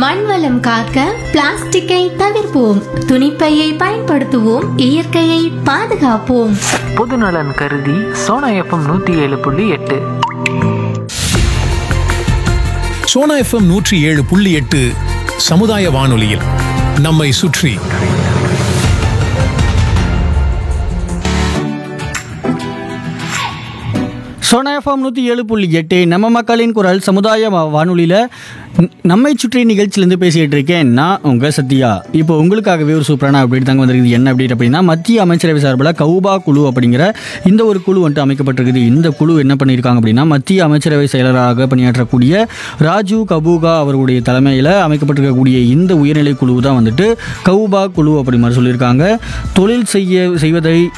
மண்வளம் காக்க பிளாஸ்டிக்கை தவிர்ப்போம் துணிப்பையை பயன்படுத்துவோம் இயற்கையை பாதுகாப்போம் பொதுநலன் கருதி சோனா எஃப்எம் நூற்றி ஏழு புள்ளி எட்டு சோனா எஃப்எம் நூற்றி ஏழு புள்ளி எட்டு சமுதாய வானொலியில் நம்மை சுற்றி சோனா எஃப்எம் நூற்றி ஏழு புள்ளி எட்டு நம்ம மக்களின் குரல் சமுதாய வா- வானொலியில ந- நம்மை சுற்றி நிகழ்ச்சியிலேருந்து பேசிகிட்டு இருக்கேன் நான் உங்கள் சத்யா இப்போ உங்களுக்காகவே ஒரு சூப்பரான அப்டேட் தாங்க வந்திருக்குது என்ன அப்டேட் அப்படின்னா மத்திய அமைச்சரவை சார்பில் கவுபா குழு அப்படிங்கிற இந்த ஒரு குழு வந்துட்டு அமைக்கப்பட்டிருக்குது இந்த குழு என்ன பண்ணியிருக்காங்க அப்படின்னா மத்திய அமைச்சரவை செயலராக பணியாற்றக்கூடிய ராஜீவ் கபூகா அவர்களுடைய தலைமையில் அமைக்கப்பட்டிருக்கக்கூடிய இந்த உயர்நிலை குழு தான் வந்துட்டு கவுபா குழு அப்படி மாதிரி சொல்லியிருக்காங்க தொழில் செய்ய செய்வதை